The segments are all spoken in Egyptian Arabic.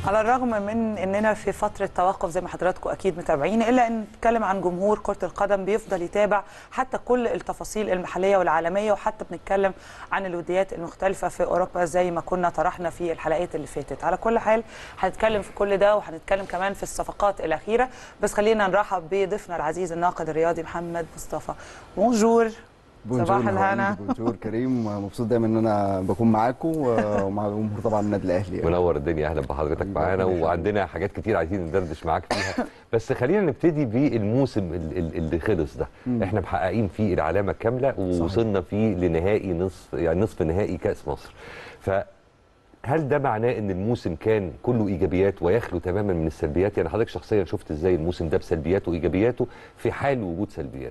على الرغم من اننا في فتره توقف زي ما حضراتكم اكيد متابعين الا ان نتكلم عن جمهور كره القدم بيفضل يتابع حتى كل التفاصيل المحليه والعالميه وحتى بنتكلم عن الوديات المختلفه في اوروبا زي ما كنا طرحنا في الحلقات اللي فاتت على كل حال هنتكلم في كل ده وهنتكلم كمان في الصفقات الاخيره بس خلينا نرحب بضيفنا العزيز الناقد الرياضي محمد مصطفى بونجور صباح الهنا بونجور كريم مبسوط دايما ان انا بكون معاكم ومع جمهور طبعا النادي الاهلي يعني. منور الدنيا اهلا بحضرتك معانا وعندنا حاجات كتير عايزين ندردش معاك فيها بس خلينا نبتدي بالموسم ال- ال- اللي خلص ده مم. احنا محققين فيه العلامه الكامله ووصلنا فيه لنهائي نصف يعني نصف نهائي كاس مصر فهل ده معناه ان الموسم كان كله ايجابيات ويخلو تماما من السلبيات يعني حضرتك شخصيا شفت ازاي الموسم ده بسلبياته وايجابياته في حال وجود سلبيات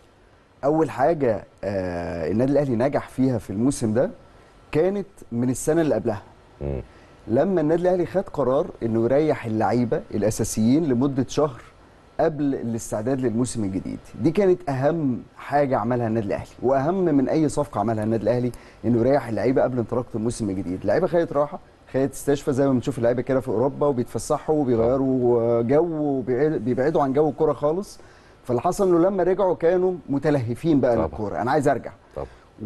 اول حاجه آه النادي الاهلي نجح فيها في الموسم ده كانت من السنه اللي قبلها مم. لما النادي الاهلي خد قرار انه يريح اللعيبه الاساسيين لمده شهر قبل الاستعداد للموسم الجديد دي كانت اهم حاجه عملها النادي الاهلي واهم من اي صفقه عملها النادي الاهلي انه يريح اللعيبه قبل انطلاقه الموسم الجديد اللعيبه خدت راحه خدت استشفى زي ما بنشوف اللعيبه كده في اوروبا وبيتفسحوا وبيغيروا جو وبيبعدوا عن جو الكوره خالص فاللي حصل انه لما رجعوا كانوا متلهفين بقى طبعا. للكوره انا عايز ارجع طب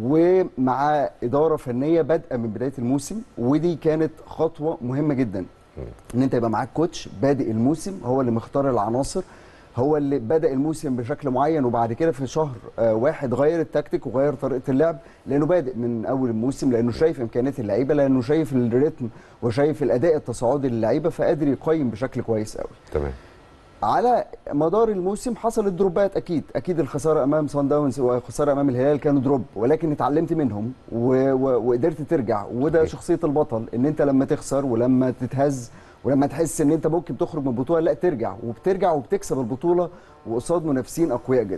ومع اداره فنيه بادئه من بدايه الموسم ودي كانت خطوه مهمه جدا ان انت يبقى معاك كوتش بادئ الموسم هو اللي مختار العناصر هو اللي بدا الموسم بشكل معين وبعد كده في شهر آه، واحد غير التكتيك وغير طريقه اللعب لانه بادئ من اول الموسم لانه شايف امكانيات اللعيبه لانه شايف الريتم وشايف الاداء التصاعدي للعيبه فقادر يقيم بشكل كويس قوي تمام على مدار الموسم حصلت دروبات اكيد اكيد الخساره امام سان داونز والخساره امام الهلال كانوا دروب ولكن اتعلمت منهم و... و... وقدرت ترجع وده أكيد. شخصيه البطل ان انت لما تخسر ولما تتهز ولما تحس ان انت ممكن تخرج من البطوله لا ترجع وبترجع وبتكسب البطوله وقصاد منافسين اقوياء جدا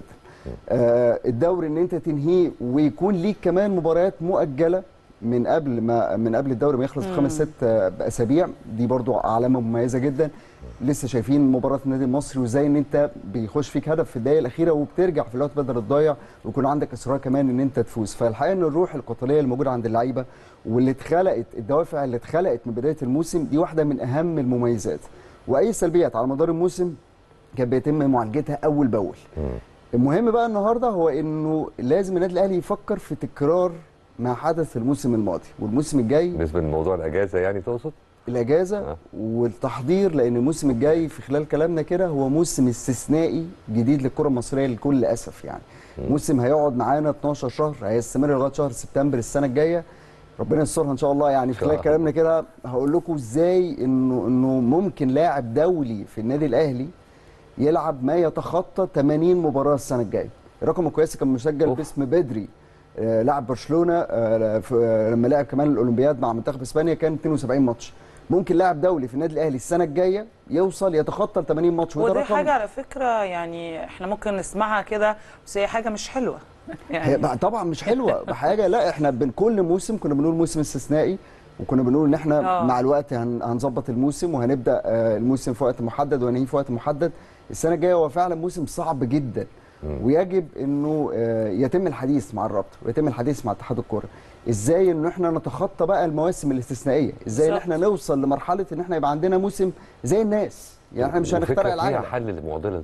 آه الدوري ان انت تنهيه ويكون ليك كمان مباريات مؤجله من قبل ما من قبل الدوري ما يخلص بخمس ست آه، اسابيع دي برضو علامه مميزه جدا لسه شايفين مباراه النادي المصري وازاي ان انت بيخش فيك هدف في الدقائق الاخيره وبترجع في الوقت بدل الضايع ويكون عندك اصرار كمان ان انت تفوز فالحقيقه ان الروح القتاليه اللي موجوده عند اللعيبه واللي اتخلقت الدوافع اللي اتخلقت من بدايه الموسم دي واحده من اهم المميزات واي سلبيات على مدار الموسم كان بيتم معالجتها اول باول مم. المهم بقى النهارده هو انه لازم النادي الاهلي يفكر في تكرار ما حدث الموسم الماضي والموسم الجاي بالنسبه لموضوع الاجازه يعني تقصد الاجازه آه. والتحضير لان الموسم الجاي في خلال كلامنا كده هو موسم استثنائي جديد للكره المصريه لكل اسف يعني موسم هيقعد معانا 12 شهر هيستمر لغايه شهر سبتمبر السنه الجايه ربنا يسترها ان شاء الله يعني في شاء خلال الله. كلامنا كده هقول لكم ازاي انه انه ممكن لاعب دولي في النادي الاهلي يلعب ما يتخطى 80 مباراه السنه الجايه الرقم القياسي كان مسجل أوف. باسم بدري آه، لاعب برشلونه آه، في- آه، لما لعب كمان الاولمبياد مع منتخب اسبانيا كان 72 ماتش ممكن لاعب دولي في النادي الاهلي السنه الجايه يوصل يتخطى ال 80 ماتش وده ودي رقم حاجه على فكره يعني احنا ممكن نسمعها كده بس هي حاجه مش حلوه هي يعني بقى طبعا مش حلوه بحاجه لا احنا بين كل موسم كنا بنقول موسم استثنائي وكنا بنقول ان احنا آه. مع الوقت هن- هنظبط الموسم وهنبدا آه، الموسم في وقت محدد وهننهيه في وقت محدد السنه الجايه هو فعلا موسم صعب جدا ويجب انه آه، يتم الحديث مع الرابطه ويتم الحديث مع اتحاد الكوره ازاي ان احنا نتخطى بقى المواسم الاستثنائيه ازاي ان بالظبط. احنا نوصل لمرحله ان احنا يبقى عندنا موسم زي الناس يعني احنا مش وفكرة هنخترع فيها العجله حل للمعضله دي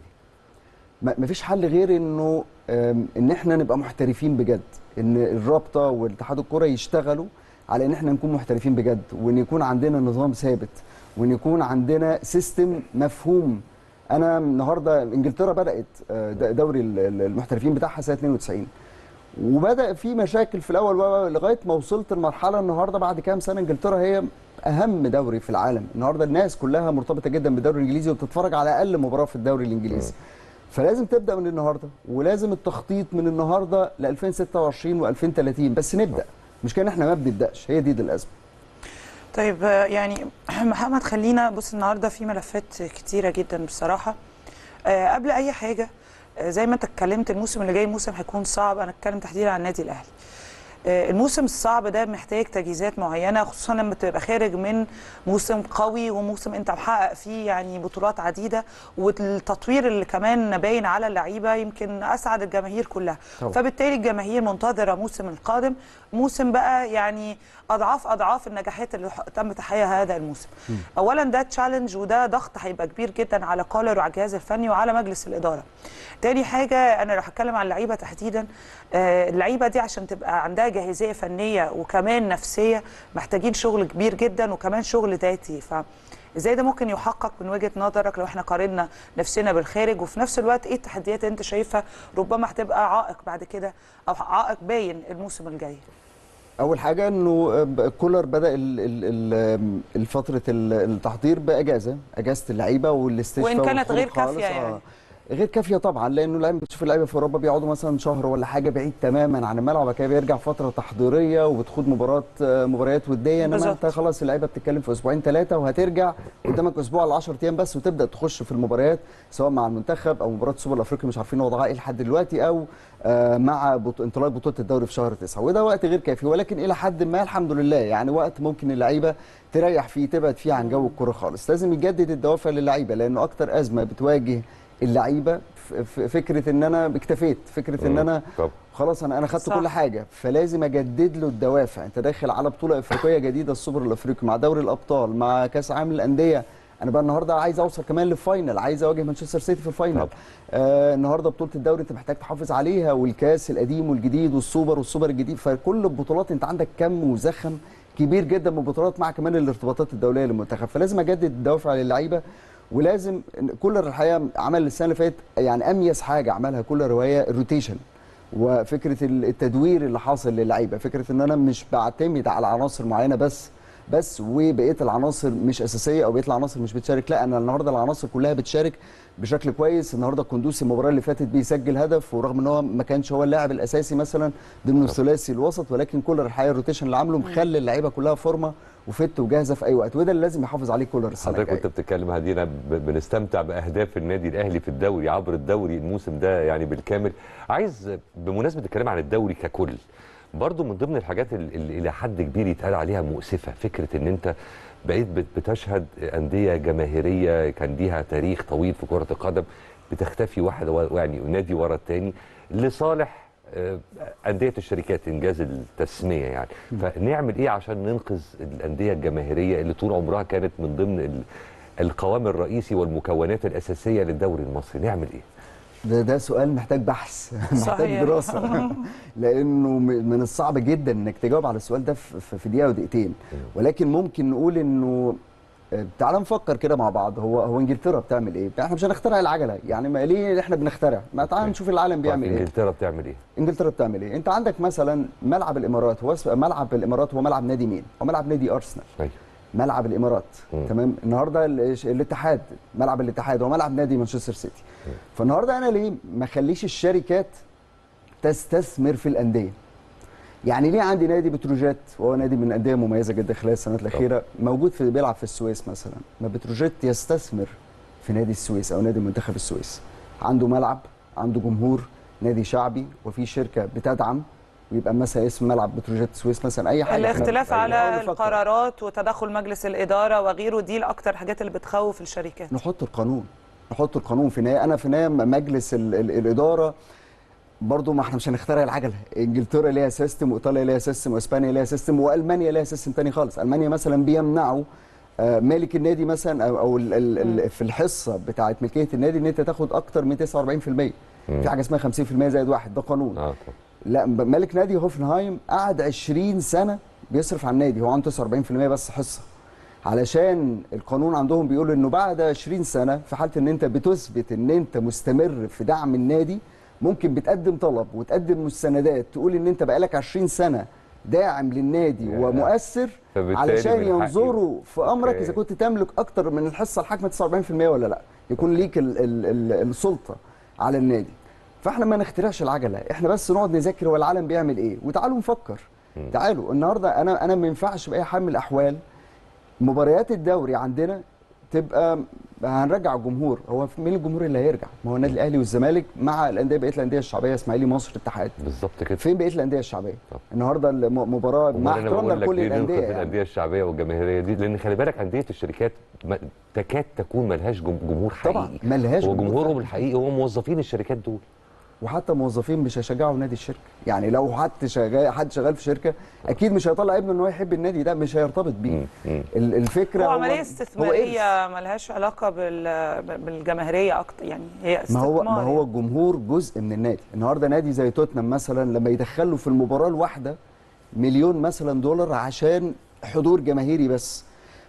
ما مفيش حل غير انه آم، ان احنا نبقى محترفين بجد ان الرابطه والاتحاد الكوره يشتغلوا على ان احنا نكون محترفين بجد وان يكون عندنا نظام ثابت وان يكون عندنا سيستم مفهوم انا النهارده انجلترا بدات آه، د- دوري ال- ال- المحترفين بتاعها سنه 92 وبدا في مشاكل في الاول بقى لغايه ما وصلت لمرحله النهارده بعد كام سنه انجلترا هي اهم دوري في العالم النهارده الناس كلها مرتبطه جدا بالدوري الانجليزي وبتتفرج على اقل مباراه في الدوري الانجليزي فلازم تبدا من النهارده ولازم التخطيط من النهارده ل 2026 و2030 بس نبدا مش كان احنا ما بنبداش هي دي, دي الازمه طيب آه، يعني محمد خلينا بص النهارده في ملفات كتيره جدا بصراحه آه، قبل اي حاجه آه، زي ما انت اتكلمت الموسم اللي جاي موسم هيكون صعب انا اتكلم تحديدا عن النادي الاهلي آه، الموسم الصعب ده محتاج تجهيزات معينه خصوصا لما تبقى خارج من موسم قوي وموسم انت محقق فيه يعني بطولات عديده والتطوير اللي كمان باين على اللعيبه يمكن اسعد الجماهير كلها طبعا. فبالتالي الجماهير منتظره موسم القادم موسم بقى يعني اضعاف اضعاف النجاحات اللي ح- تم تحقيقها هذا الموسم اولا ده تشالنج وده ضغط هيبقى كبير جدا على كولر وعلى الجهاز الفني وعلى مجلس الاداره تاني حاجه انا لو هتكلم عن اللعيبه تحديدا آه، اللعيبه دي عشان تبقى عندها جاهزيه فنيه وكمان نفسيه محتاجين شغل كبير جدا وكمان شغل ذاتي ف ازاي ده ممكن يحقق من وجهه نظرك لو احنا قارنا نفسنا بالخارج وفي نفس الوقت ايه التحديات اللي انت شايفها ربما هتبقى عائق بعد كده او عائق باين الموسم الجاي اول حاجه انه كولر بدا ال- ال- ال- الفتره ال- التحضير باجازه اجازه اللعيبه والاستشفاء وإن كانت والخروج غير خالص. كافية يعني. غير كافيه طبعا لانه اللعيبه بتشوف اللعيبه في اوروبا بيقعدوا مثلا شهر ولا حاجه بعيد تماما عن الملعب وبعد كده بيرجع فتره تحضيريه وبتخوض مباراه مباريات وديه انما بالظبط. انت خلاص اللعيبه بتتكلم في اسبوعين ثلاثه وهترجع قدامك اسبوع ل 10 ايام بس وتبدا تخش في المباريات سواء مع المنتخب او مباراه السوبر الافريقي مش عارفين وضعها ايه لحد دلوقتي او آه، مع بط... انطلاق بطوله الدوري في شهر تسعة وده وقت غير كافي ولكن الى حد ما الحمد لله يعني وقت ممكن اللعيبه تريح فيه تبعد فيه عن جو الكوره خالص لازم يجدد الدوافع للعيبه لانه اكتر ازمه بتواجه اللعيبه ف- ف- فكره ان انا اكتفيت فكره ان مم. انا طب خلاص انا انا خدت صح. كل حاجه فلازم اجدد له الدوافع انت داخل على بطوله افريقيه جديده السوبر الافريقي مع دوري الابطال مع كاس عالم الانديه انا بقى النهارده عايز اوصل كمان للفاينل عايز اواجه مانشستر سيتي في الفاينل طبعا. آه النهارده بطوله الدوري انت محتاج تحافظ عليها والكاس القديم والجديد والسوبر والسوبر الجديد فكل البطولات انت عندك كم وزخم كبير جدا من البطولات مع كمان الارتباطات الدوليه للمنتخب فلازم اجدد الدوافع للعيبه ولازم كولر الحقيقه عمل السنه اللي فاتت يعني اميز حاجه عملها كولر وهي الروتيشن وفكره التدوير اللي حاصل للعيبه فكره ان انا مش بعتمد على عناصر معينه بس بس وبقيه العناصر مش اساسيه او بقيه العناصر مش بتشارك لا انا النهارده العناصر كلها بتشارك بشكل كويس النهارده القندوسي المباراه اللي فاتت بيسجل هدف ورغم ان هو ما كانش هو اللاعب الاساسي مثلا ضمن الثلاثي الوسط ولكن كولر الحقيقه الروتيشن اللي عامله مخلي اللعيبه كلها فورمه وفت وجاهزه في اي وقت وده اللي لازم يحافظ عليه كولر السنه حضرتك الجايه وانت بتتكلم هدينا ب- بنستمتع باهداف النادي الاهلي في الدوري عبر الدوري الموسم ده يعني بالكامل عايز بمناسبه الكلام عن الدوري ككل برضو من ضمن الحاجات ال- اللي الى حد كبير يتقال عليها مؤسفه فكره ان انت بقيت بت- بتشهد انديه جماهيريه كان ليها تاريخ طويل في كره القدم بتختفي واحد و- يعني نادي ورا الثاني لصالح آه، انديه الشركات انجاز التسميه يعني فنعمل ايه عشان ننقذ الانديه الجماهيريه اللي طول عمرها كانت من ضمن ال- القوام الرئيسي والمكونات الاساسيه للدوري المصري نعمل ايه ده ده سؤال محتاج بحث محتاج صحيح. دراسه لانه م- من الصعب جدا انك تجاوب على السؤال ده في في- في دقيقه ودقيقتين ولكن ممكن نقول انه آه، تعال نفكر كده مع بعض هو هو انجلترا بتعمل ايه؟ احنا مش هنخترع العجله يعني ما ليه احنا بنخترع؟ ما تعال نشوف العالم بيعمل ايه؟ انجلترا بتعمل ايه انجلترا بتعمل ايه؟ انت عندك مثلا ملعب الامارات هو اسم- ملعب الامارات هو ملعب نادي مين؟ هو ملعب نادي ارسنال أيوة. ملعب الامارات مم. تمام النهارده ال- الاتحاد ملعب الاتحاد هو ملعب نادي مانشستر سيتي فالنهارده انا ليه ما اخليش الشركات تستثمر في الانديه يعني ليه عندي نادي بتروجيت وهو نادي من الانديه مميزه جدا خلال السنوات الاخيره موجود في بيلعب في السويس مثلا ما بتروجيت يستثمر في نادي السويس او نادي منتخب السويس عنده ملعب عنده جمهور نادي شعبي وفي شركه بتدعم ويبقى مثلا اسم ملعب بتروجيت السويس مثلا اي حاجه الاختلاف أيوة. على نحاول نفكر. القرارات وتدخل مجلس الاداره وغيره دي الاكتر الحاجات اللي بتخوف الشركات نحط القانون نحط القانون في النهايه انا في النهايه مجلس ال ال الاداره برضو ما احنا مش هنخترع العجله انجلترا ليها سيستم وايطاليا ليها سيستم واسبانيا ليها سيستم والمانيا ليها سيستم تاني خالص المانيا مثلا بيمنعوا آه، مالك النادي مثلا او, أو ال ال ال في الحصه بتاعه ملكيه النادي ان انت تاخد اكتر من 49% في حاجه اسمها 50% زائد واحد ده قانون اه طب. لا ب- مالك نادي هوفنهايم قعد 20 سنه بيصرف على النادي هو عنده 49% بس حصه علشان القانون عندهم بيقول انه بعد 20 سنه في حاله ان انت بتثبت ان انت مستمر في دعم النادي ممكن بتقدم طلب وتقدم مستندات تقول ان انت بقالك 20 سنه داعم للنادي يا. ومؤثر فبالتالي علشان من حقي- ينظروا في امرك أوكي. اذا كنت تملك اكتر من الحصه الحاكمه 49% ولا لا يكون ليك ال ال ال السلطه على النادي فاحنا ما نخترعش العجله احنا بس نقعد نذاكر هو العالم بيعمل ايه وتعالوا نفكر تعالوا النهارده انا انا ما ينفعش باي حال من الاحوال مباريات الدوري عندنا تبقى هنرجع الجمهور هو مين الجمهور اللي هيرجع ما هو النادي الاهلي والزمالك مع الانديه بقيه الانديه الشعبيه اسماعيلي مصر اتحاد بالظبط كده فين بقيه الانديه الشعبيه طب. النهارده المباراه مع وأنا احترامنا بقول لك لكل ليه الانديه ننقذ يعني. الانديه الشعبيه والجماهيريه دي لان خلي بالك انديه الشركات ما- تكاد تكون ملهاش جم- جمهور حقيقي طبعا ملهاش هو جمهور جمهورهم حقيقي. الحقيقي هو موظفين الشركات دول وحتى موظفين مش هيشجعوا نادي الشركه يعني لو حد شغال حد شغال في شركه اكيد مش هيطلع ابنه ان هو يحب النادي ده مش هيرتبط بيه مم. مم. ال- الفكره هو هو عمليه هو استثماريه ملهاش علاقه بال- بالجماهيريه اكتر يعني هي ما استثمار هو ما يعني. هو الجمهور جزء من النادي النهارده نادي زي توتنهام مثلا لما يدخله في المباراه الواحده مليون مثلا دولار عشان حضور جماهيري بس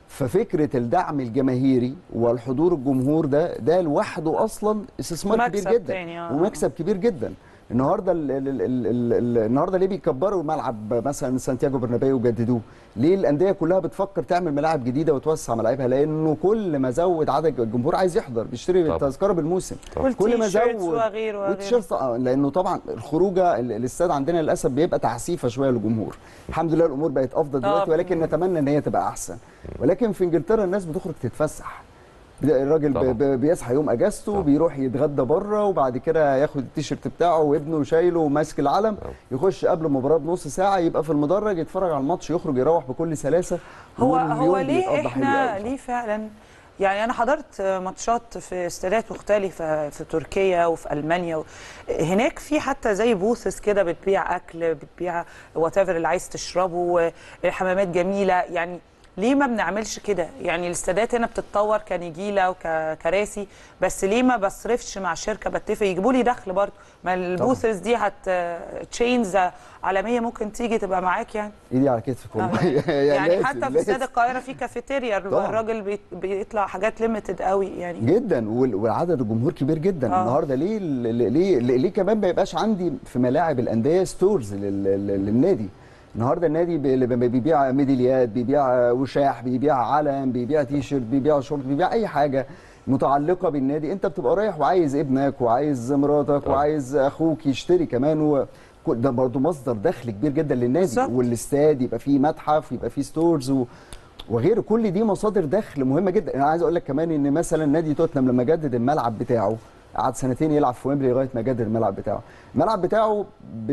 ففكره الدعم الجماهيري والحضور الجمهور ده ده لوحده اصلا استثمار كبير مكسب جدا تاني، آه. ومكسب كبير جدا النهارده ال ال ال ال ال النهارده ليه بيكبروا الملعب مثلا سانتياغو برنابيو وجددوه ليه الانديه كلها بتفكر تعمل ملاعب جديده وتوسع ملاعبها لانه كل ما زود عدد الجمهور عايز يحضر بيشتري طبعا. التذكره بالموسم طبعا. كل ما والتيشيرتس زود وغيره وغيره. والتيشيرتس آه، لانه طبعا الخروجه ال- الاستاد عندنا للاسف بيبقى تعسيفه شويه للجمهور الحمد لله الامور بقت افضل دلوقتي آه. ولكن نتمنى ان هي تبقى احسن ولكن في انجلترا الناس بتخرج تتفسح الراجل ب- طبعا. ب- بيصحى يوم اجازته طبعا. بيروح يتغدى بره وبعد كده ياخد التيشيرت بتاعه وابنه شايله وماسك العلم طبعا. يخش قبل المباراه بنص ساعه يبقى في المدرج يتفرج على الماتش يخرج يروح بكل سلاسه هو واليوم هو ليه بيتقضى حلو احنا قوي. ليه فعلا يعني انا حضرت ماتشات في استادات مختلفه في تركيا وفي المانيا و... هناك في حتى زي بوثس كده بتبيع اكل بتبيع وات اللي عايز تشربه الحمامات جميله يعني ليه ما بنعملش كده يعني الاستادات هنا بتتطور كنجيله وكراسي بس ليه ما بصرفش مع شركه بتفق يجيبوا لي دخل برضه ما البوثس دي هت تشينز عالميه ممكن تيجي تبقى معاك يعني ايدي على كتفك والله آه. يعني يعني لازم- حتى في لازم. استاد القاهره في كافيتيريا طبعاً. الراجل بيت- بيطلع حاجات ليميتد قوي يعني جدا وال- والعدد الجمهور كبير جدا آه. النهارده ليه ليه ليه, ليه كمان ما يبقاش عندي في ملاعب الانديه ستورز لل- لل- للنادي النهارده النادي بي- اللي بيبيع ميداليات بيبيع وشاح بيبيع علم بيبيع تيشيرت بيبيع شورت بيبيع اي حاجه متعلقه بالنادي انت بتبقى رايح وعايز ابنك وعايز مراتك طبعا. وعايز اخوك يشتري كمان و... كل- ده برضه مصدر دخل كبير جدا للنادي بالظبط. والاستاد يبقى فيه متحف يبقى فيه ستورز و... وغير كل دي مصادر دخل مهمه جدا انا عايز اقول لك كمان ان مثلا نادي توتنهام لما جدد الملعب بتاعه قعد سنتين يلعب في ويمبلي لغايه ما جدد الملعب بتاعه الملعب بتاعه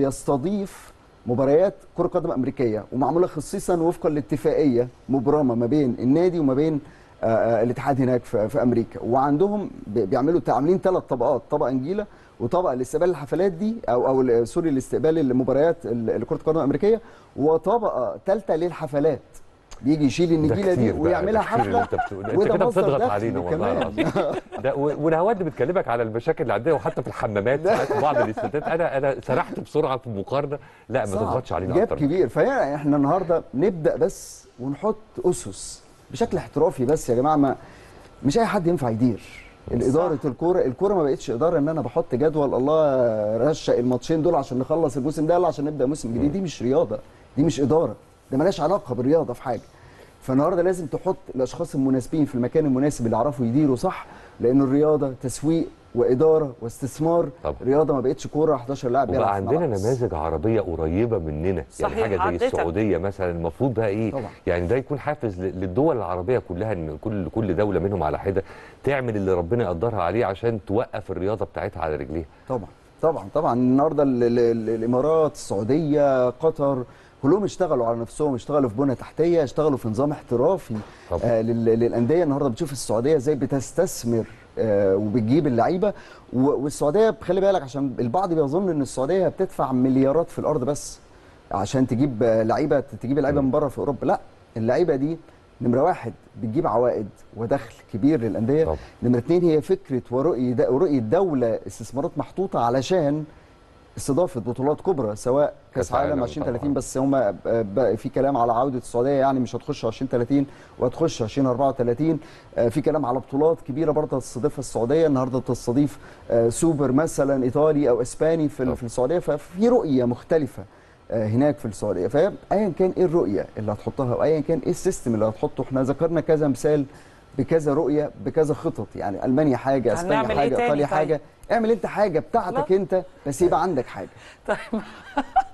بيستضيف مباريات كره قدم امريكيه ومعموله خصيصا وفقا لاتفاقيه مبرمه ما بين النادي وما بين آه، آه، الاتحاد هناك في, في امريكا وعندهم بي- بيعملوا عاملين ثلاث طبقات طبقه نجيله وطبقه لاستقبال الحفلات دي او او ال- سوري لاستقبال المباريات ال- كره القدم الامريكيه وطبقه ثالثه للحفلات بيجي يشيل ده النجيله دي كتير بقى، ويعملها ده كتير اللي حفله انت بتقول انت وده كده مصدر بتضغط دخل علينا والله كمان. العظيم ده و- ونهاود بتكلمك على المشاكل اللي عندنا وحتى في الحمامات ساعات في بعض الاستادات انا انا سرحت بسرعه في المقارنه لا ما صعب. تضغطش علينا جاب اكتر من كبير فهي احنا النهارده نبدا بس ونحط اسس بشكل احترافي بس يا جماعه ما مش اي حد ينفع يدير الاداره الكوره الكوره ما بقتش اداره ان انا بحط جدول الله رشق الماتشين دول عشان نخلص الموسم ده يلا عشان نبدا موسم جديد دي مش رياضه دي مش اداره ده ملهاش علاقه بالرياضه في حاجه فالنهارده لازم تحط الاشخاص المناسبين في المكان المناسب اللي يعرفوا يديروا صح لان الرياضه تسويق واداره واستثمار طبعا. رياضه ما بقتش كوره 11 لاعب بيلعب وبقى في عندنا ملعب بس. نماذج عربيه قريبه مننا صحيح، يعني حاجه زي عدتك. السعوديه مثلا المفروض بقى ايه طبعا. يعني ده يكون حافز ل- للدول العربيه كلها ان كل كل دوله منهم على حده تعمل اللي ربنا يقدرها عليه عشان توقف الرياضه بتاعتها على رجليها طبعا طبعا طبعا النهارده ال- ال- ال- الامارات السعوديه قطر كلهم اشتغلوا على نفسهم اشتغلوا في بنى تحتيه اشتغلوا في نظام احترافي طبعا. آه لل- للانديه النهارده بتشوف السعوديه ازاي بتستثمر آه وبتجيب اللعيبه و- والسعوديه خلي بالك عشان البعض بيظن ان السعوديه بتدفع مليارات في الارض بس عشان تجيب آه، لعيبه تجيب اللعيبه من بره في اوروبا لا اللعيبه دي نمره واحد بتجيب عوائد ودخل كبير للانديه طبعا. نمرة اتنين هي فكرة ورؤية ورؤية دولة استثمارات محطوطة علشان استضافة بطولات كبرى سواء كأس كأس عالم عالم طبعاً. 2030 بس هم في كلام على عودة السعودية يعني مش هتخش 2030 وهتخش 2034 آه، في كلام على بطولات كبيرة برضه هتستضيفها السعودية النهارده بتستضيف آه، سوبر مثلا إيطالي أو إسباني في طبعاً. في السعودية ففي رؤية مختلفة آه، هناك في السعوديه فايا كان ايه الرؤيه اللي هتحطها وايا كان ايه السيستم اللي هتحطه احنا ذكرنا كذا مثال بكذا رؤيه بكذا خطط يعني المانيا حاجه اسبانيا هنعمل إيه حاجه تاني ايطاليا طيب؟ حاجه اعمل انت حاجه بتاعتك خلاص. انت بس يبقى عندك حاجه طيب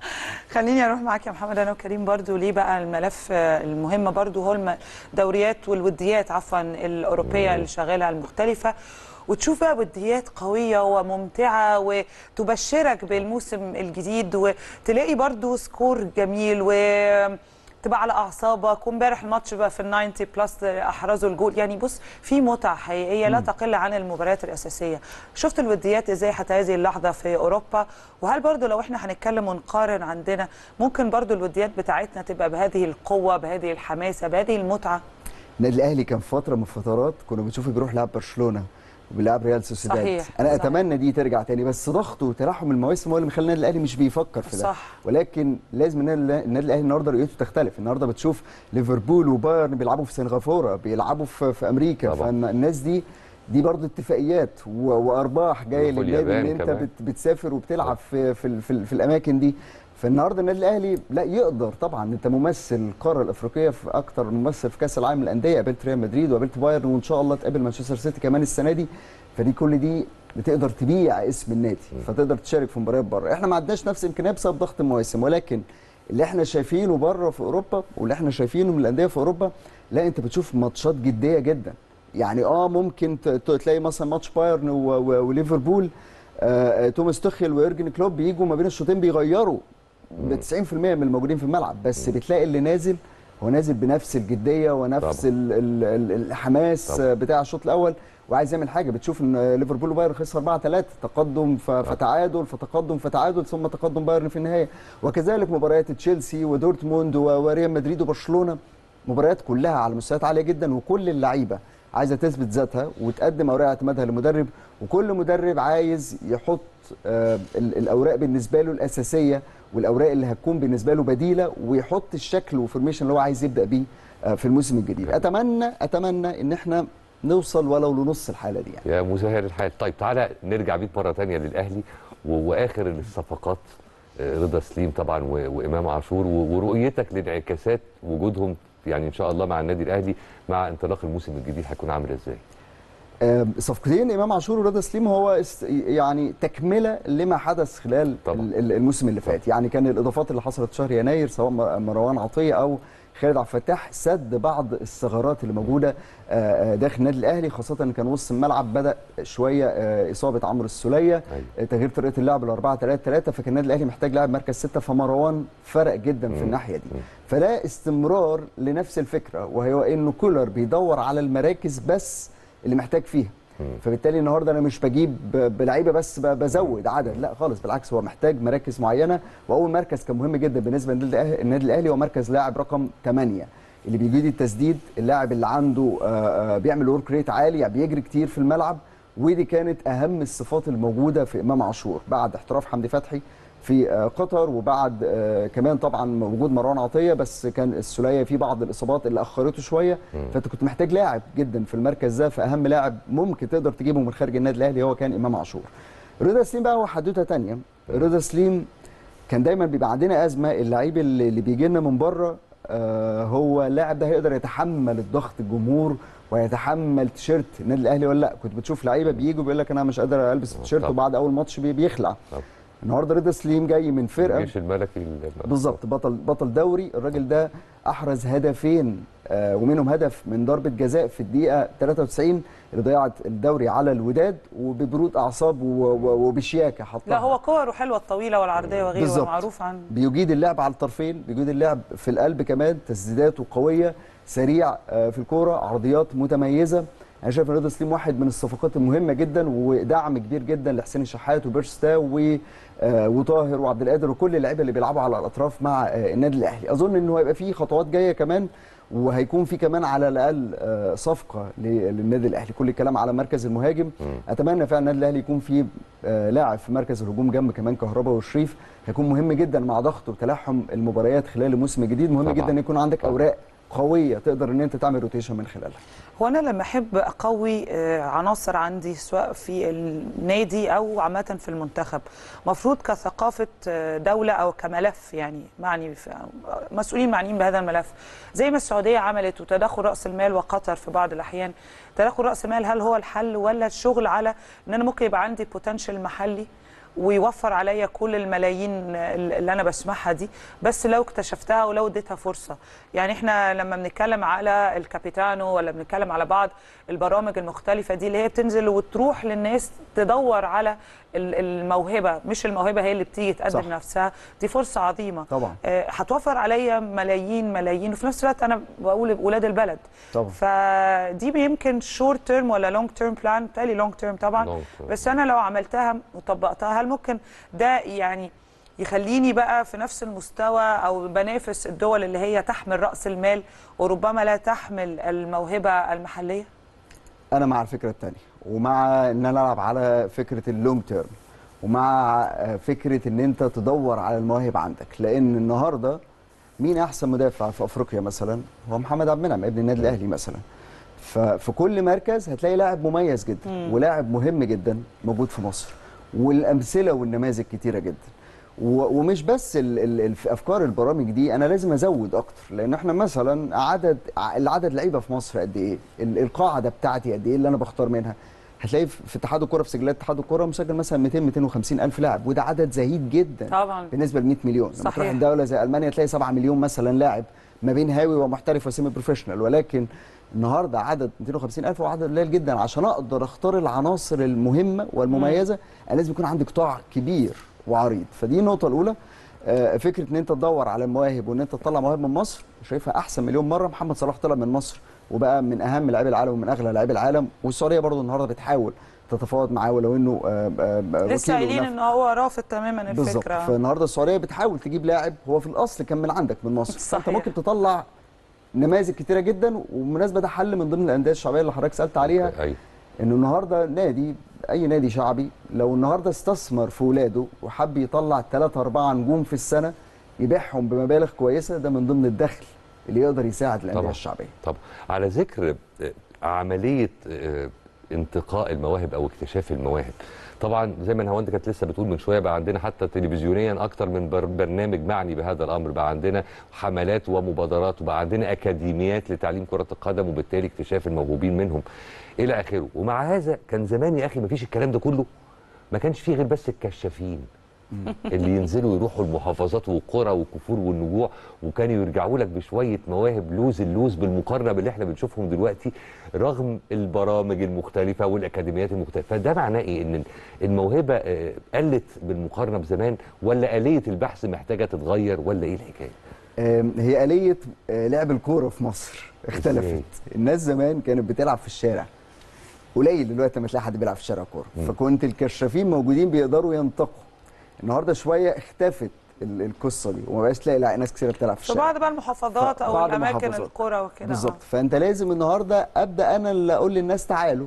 خليني اروح معاك يا محمد انا وكريم برضو ليه بقى الملف آه، المهم برضو هو الم- الدوريات والوديات عفوا الاوروبيه اللي شغاله المختلفه وتشوف بقى وديات قويه وممتعه وتبشرك بالموسم الجديد وتلاقي برضو سكور جميل و تبقى على اعصابك وامبارح الماتش بقى في ال 90 بلس احرزوا الجول يعني بص في متعه حقيقيه لا تقل عن المباريات الاساسيه شفت الوديات ازاي حتى هذه اللحظه في اوروبا وهل برضو لو احنا هنتكلم ونقارن عندنا ممكن برضو الوديات بتاعتنا تبقى بهذه القوه بهذه الحماسه بهذه المتعه النادي الاهلي كان فتره من الفترات كنا بنشوفه بيروح يلعب برشلونه وبيلعب ريال سوسيداد صحيح، انا صحيح. اتمنى دي ترجع تاني بس ضغطه وتلاحم المواسم هو اللي مخلي النادي الاهلي مش بيفكر في ده صح. ولكن لازم النادي النادي الاهلي النهارده رؤيته تختلف النهارده بتشوف ليفربول وبايرن بيلعبوا في سنغافوره بيلعبوا في, في امريكا طبعا. فالناس دي دي برضه اتفاقيات و- وارباح جايه يروحوا للنادي ان اليابان انت كمان. بت بتسافر وبتلعب في في, ال- في, ال- في الاماكن دي فالنهارده النادي الاهلي لا يقدر طبعا انت ممثل القاره الافريقيه في اكتر من ممثل في كاس العالم للانديه قابلت ريال مدريد وقابلت بايرن وان شاء الله تقابل مانشستر سيتي كمان السنه دي فدي كل دي بتقدر تبيع اسم النادي فتقدر تشارك في مباريات بره احنا ما عندناش نفس الامكانيات بسبب ضغط المواسم ولكن اللي احنا شايفينه بره في اوروبا واللي احنا شايفينه من الانديه في اوروبا لا انت بتشوف ماتشات جديه جدا يعني اه ممكن ت- ت- تلاقي مثلا ماتش بايرن و- و- وليفربول آه آه، توماس توخيل ويورجن كلوب بيجوا ما بين الشوطين بيغيروا ب 90% من الموجودين في الملعب بس بتلاقي اللي نازل هو نازل بنفس الجديه ونفس طبعا. ال ال ال الحماس طبعا. بتاع الشوط الاول وعايز يعمل حاجه بتشوف ان ليفربول وبايرن خسر 4 3 تقدم ف- فتعادل فتقدم فتعادل ثم تقدم بايرن في النهايه وكذلك مباريات تشيلسي ودورتموند و- وريال مدريد وبرشلونه مباريات كلها على مستويات عاليه جدا وكل اللعيبه عايزه تثبت ذاتها وتقدم اوراق اعتمادها للمدرب وكل مدرب عايز يحط آه، ال- الاوراق بالنسبه له الاساسيه والاوراق اللي هتكون بالنسبه له بديله ويحط الشكل وفورميشن اللي هو عايز يبدا بيه آه، في الموسم الجديد اتمنى اتمنى ان احنا نوصل ولو لنص الحاله دي يعني يا مسهل الحال طيب تعالى نرجع بيك مره تانية للاهلي و- واخر الصفقات آه، رضا سليم طبعا و- وامام عاشور و- ورؤيتك لانعكاسات وجودهم يعني ان شاء الله مع النادي الاهلي مع انطلاق الموسم الجديد هيكون عامل ازاي؟ آم، صفقتين امام عاشور ورضا سليم هو است- يعني تكمله لما حدث خلال طبعا. ال- ال- الموسم اللي فات يعني كان الاضافات اللي حصلت في شهر يناير سواء مر- مروان عطيه او خالد عبد الفتاح سد بعض الثغرات اللي موجوده آه، آه، داخل النادي الاهلي خاصه ان كان وسط الملعب بدا شويه آه، اصابه عمرو السوليه أيوة. آه، تغيير طريقه اللعب ل 4 3 3 فكان النادي الاهلي محتاج لاعب مركز سته فمروان فرق جدا في مم. الناحيه دي مم. فلا استمرار لنفس الفكره وهي انه كولر بيدور على المراكز بس اللي محتاج فيها مم. فبالتالي النهارده انا مش بجيب ب- بلعيبه بس ب- بزود عدد لا خالص بالعكس هو محتاج مراكز معينه واول مركز كان مهم جدا بالنسبه للنادي الأه- النادي الاهلي هو مركز لاعب رقم 8 اللي بيجيد التسديد اللاعب اللي عنده آه، آه، بيعمل ورك ريت عالي يعني بيجري كتير في الملعب ودي كانت اهم الصفات الموجوده في امام عاشور بعد احتراف حمدي فتحي في آه، قطر وبعد آه، كمان طبعا وجود مروان عطيه بس كان السوليه في بعض الاصابات اللي اخرته شويه فانت كنت محتاج لاعب جدا في المركز ده فاهم لاعب ممكن تقدر تجيبه من خارج النادي الاهلي هو كان امام عاشور رضا سليم بقى هو حدوته تانية رضا سليم كان دايما بيبقى عندنا ازمه اللعيب اللي اللي بيجي لنا من بره آه هو اللاعب ده هيقدر يتحمل الضغط الجمهور ويتحمل تيشيرت النادي الاهلي ولا لا كنت بتشوف لعيبه بيجوا بيقول لك انا مش قادر البس التيشيرت طبعا. وبعد اول ماتش بي- بيخلع طبعا. النهارده رضا سليم جاي من فرقه الجيش الملكي ال- بالظبط بطل بطل دوري الراجل ده احرز هدفين آه ومنهم هدف من ضربه جزاء في الدقيقه 93 اللي ضيعت الدوري على الوداد وببرود اعصاب و- و- وبشياكه حطها لا هو كوره حلوه الطويله والعرضيه وغيره بالظبط. معروف عن بيجيد اللعب على الطرفين بيجيد اللعب في القلب كمان تسديداته قويه سريع آه، في الكوره عرضيات متميزه انا شايف ان رضا سليم واحد من الصفقات المهمه جدا ودعم كبير جدا لحسين الشحات وبيرستا و آه، وطاهر وعبد القادر وكل اللعيبه اللي بيلعبوا على الاطراف مع آه، النادي الاهلي اظن انه هيبقى فيه خطوات جايه كمان وهيكون في كمان على الاقل آه، صفقه ل- للنادي الاهلي كل الكلام على مركز المهاجم اتمنى فعلا النادي الاهلي يكون فيه آه، لاعب في مركز الهجوم جنب كمان كهربا وشريف هيكون مهم جدا مع ضغط وتلاحم المباريات خلال الموسم الجديد مهم طبعاً. جدا ان يكون عندك طبعاً. اوراق قويه تقدر ان انت تعمل روتيشن من خلالها هو انا لما احب اقوي آه، عناصر عندي سواء في النادي او عامه في المنتخب مفروض كثقافه آه، دوله او كملف يعني معني في مسؤولين معنيين بهذا الملف زي ما السعوديه عملت وتدخل راس المال وقطر في بعض الاحيان تدخل راس المال هل هو الحل ولا الشغل على ان انا ممكن يبقى عندي بوتنشال محلي ويوفر عليا كل الملايين اللي انا بسمعها دي بس لو اكتشفتها ولو اديتها فرصه يعني احنا لما بنتكلم على الكابيتانو ولا بنتكلم على بعض البرامج المختلفه دي اللي هي بتنزل وتروح للناس تدور على ال- الموهبه مش الموهبه هي اللي بتيجي تقدم صح. نفسها دي فرصه عظيمه طبعا. آه، هتوفر عليا ملايين ملايين وفي نفس الوقت انا بقول ولاد البلد طبعا. فدي يمكن شورت تيرم ولا لونج تيرم بلان بتالي لونج تيرم طبعا Long term. بس انا لو عملتها وطبقتها هل ممكن ده يعني يخليني بقى في نفس المستوى او بنافس الدول اللي هي تحمل راس المال وربما لا تحمل الموهبه المحليه انا مع الفكره الثانيه ومع ان انا العب على فكره اللونج تيرم ومع آه، فكره ان انت تدور على المواهب عندك لان النهارده مين احسن مدافع في افريقيا مثلا هو محمد عبد المنعم ابن النادي الاهلي مثلا ففي كل مركز هتلاقي لاعب مميز جدا ولاعب مهم جدا موجود في مصر والامثله والنماذج كتيره جدا و- ومش بس ال- ال- ال- في افكار البرامج دي انا لازم ازود اكتر لان احنا مثلا عدد ع- العدد لعيبه في مصر قد ايه ال- القاعده بتاعتي قد ايه اللي انا بختار منها هتلاقي في في اتحاد الكوره في سجلات اتحاد الكوره مسجل مثلا 200 250 الف لاعب وده عدد زهيد جدا طبعا بالنسبه ل 100 مليون لما صحيح. تروح دوله زي المانيا تلاقي 7 مليون مثلا لاعب ما بين هاوي ومحترف وسيمي بروفيشنال ولكن النهارده عدد 250 الف هو عدد قليل جدا عشان اقدر اختار العناصر المهمه والمميزه انا لازم يكون عندي قطاع كبير وعريض فدي النقطه الاولى آه، فكره ان انت تدور على المواهب وان انت تطلع مواهب من مصر شايفها احسن مليون مره محمد صلاح طلع من مصر وبقى من اهم لاعبي العالم ومن اغلى لاعبي العالم والسعوديه برضو النهارده بتحاول تتفاوض معاه ولو انه آه، آه، آه، لسه وكيله قايلين ونف- ان هو رافض تماما بالظبط الفكره فالنهارده السعوديه بتحاول تجيب لاعب هو في الاصل كان من عندك من مصر صحيح. فانت ممكن تطلع نماذج كتيره جدا وبالمناسبه ده حل من ضمن الانديه الشعبيه اللي حضرتك سالت عليها ايوه انه النهارده نادي اي نادي شعبي لو النهارده استثمر في ولاده وحب يطلع ثلاثة أربعة نجوم في السنه يبيعهم بمبالغ كويسه ده من ضمن الدخل اللي يقدر يساعد الانديه طبعا. الشعبيه طب على ذكر آه، عمليه آه، انتقاء المواهب او اكتشاف المواهب طبعا زي ما نهاوند كانت لسه بتقول من شويه بقى عندنا حتى تلفزيونيا اكتر من بر- برنامج معني بهذا الامر بقى عندنا حملات ومبادرات وبقى عندنا اكاديميات لتعليم كره القدم وبالتالي اكتشاف الموهوبين منهم الى اخره ومع هذا كان زمان يا اخي ما فيش الكلام ده كله ما كانش فيه غير بس الكشافين اللي ينزلوا يروحوا المحافظات والقرى والكفور والنجوع وكانوا يرجعوا لك بشويه مواهب لوز اللوز بالمقارنه باللي احنا بنشوفهم دلوقتي رغم البرامج المختلفه والاكاديميات المختلفه فده معناه ايه ان الموهبه آه، قلت بالمقارنه بزمان ولا اليه البحث محتاجه تتغير ولا ايه الحكايه آم، هي آلية آه، لعب الكورة في مصر اختلفت إزاي؟ الناس زمان كانت بتلعب في الشارع قليل دلوقتي لما تلاقي حد بيلعب في الشارع كورة فكنت الكشافين موجودين بيقدروا ينتقوا النهارده شوية اختفت ال- القصة دي وما بقاش تلاقي لا ناس كتير بتلعب في في الشارع بعض بقى المحافظات او بعض الاماكن المحافظات. القرى وكده بالظبط آه. فانت لازم النهارده ابدا انا اللي اقول للناس تعالوا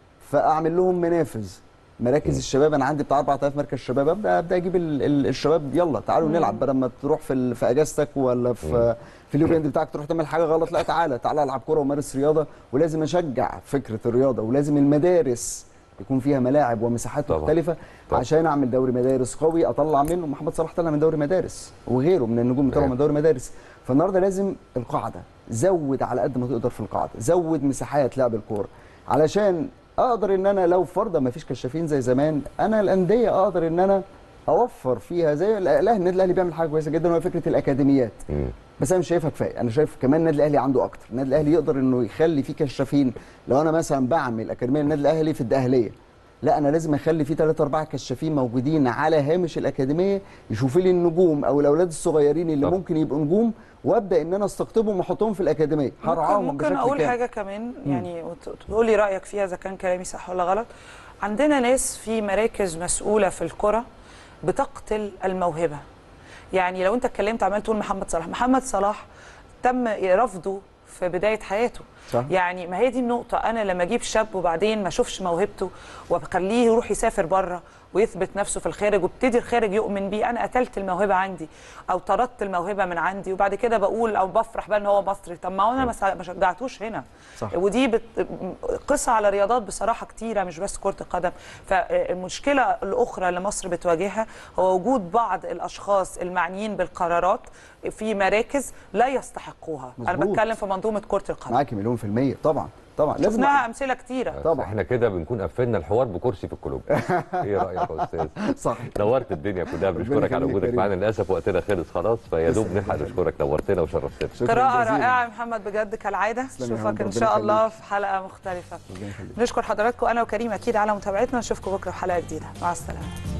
فاعمل لهم منافذ مراكز الشباب انا عندي بتاع 4000 مركز شباب ابدا ابدا اجيب ال ال الشباب يلا تعالوا نلعب بدل ما تروح في ال- في اجازتك ولا في في الويكند بتاعك تروح تعمل حاجه غلط لا تعالى تعالى العب كوره ومارس رياضه ولازم اشجع فكره الرياضه ولازم المدارس يكون فيها ملاعب ومساحات طبعاً. مختلفه طبعاً. عشان اعمل دوري مدارس قوي اطلع منه محمد صلاح طلع من دوري مدارس وغيره من النجوم طلعوا من دوري مدارس فالنهارده لازم القاعده زود على قد ما تقدر في القاعده زود مساحات لعب الكوره علشان اقدر ان انا لو فرضا ما فيش كشافين زي زمان انا الانديه اقدر ان انا اوفر فيها زي الاهلي النادي الاهلي بيعمل حاجه كويسه جدا وهي فكره الاكاديميات مم. بس انا مش شايفها كفايه انا شايف كمان النادي الاهلي عنده اكتر النادي الاهلي يقدر انه يخلي فيه كشافين لو انا مثلا بعمل اكاديميه للنادي الاهلي في الدقهليه لا انا لازم اخلي فيه ثلاثة أربعة كشافين موجودين على هامش الاكاديميه يشوفوا لي النجوم او الاولاد الصغيرين اللي طب. ممكن يبقوا نجوم وابدا ان انا استقطبهم واحطهم في الاكاديميه ممكن, هرعاهم ممكن بشكل اقول كامل. حاجه كمان يعني وت- وتقول لي رايك فيها اذا كان كلامي صح ولا غلط عندنا ناس في مراكز مسؤوله في الكره بتقتل الموهبه يعني لو انت اتكلمت عمال تقول محمد صلاح محمد صلاح تم رفضه في بدايه حياته صح. يعني ما هي دي النقطة أنا لما أجيب شاب وبعدين ما أشوفش موهبته وبخليه يروح يسافر بره ويثبت نفسه في الخارج وابتدي الخارج يؤمن بيه أنا قتلت الموهبة عندي أو طردت الموهبة من عندي وبعد كده بقول أو بفرح بقى إن هو مصري طب ما هو أنا ما سا- ما شجعتوش هنا صح. ودي بت... قصة على رياضات بصراحة كتيرة مش بس كرة القدم فالمشكلة الأخرى اللي مصر بتواجهها هو وجود بعض الأشخاص المعنيين بالقرارات في مراكز لا يستحقوها أنا مظبوط. بتكلم في منظومة كرة القدم معاكي مليون مليون في الميه طبعا طبعا لازم شفناها امثله كتيره طبعا. احنا كده بنكون قفلنا الحوار بكرسي في الكلوب ايه رايك يا استاذ صح نورت الدنيا كلها بنشكرك على يخليك وجودك كريم. معانا للاسف وقتنا خلص خلاص فيا دوب تسلم، نلحق ربنا نشكرك نورتنا وشرفتنا شكراً قراءة جزيلاً. رائعة يا محمد بجد كالعادة تسلم يا نشوفك محمد، إن ربنا شاء الله يخليك. في حلقة مختلفة ربنا يخليك. نشكر حضراتكم أنا وكريم أكيد على متابعتنا نشوفكم بكرة في حلقة جديدة مع السلامة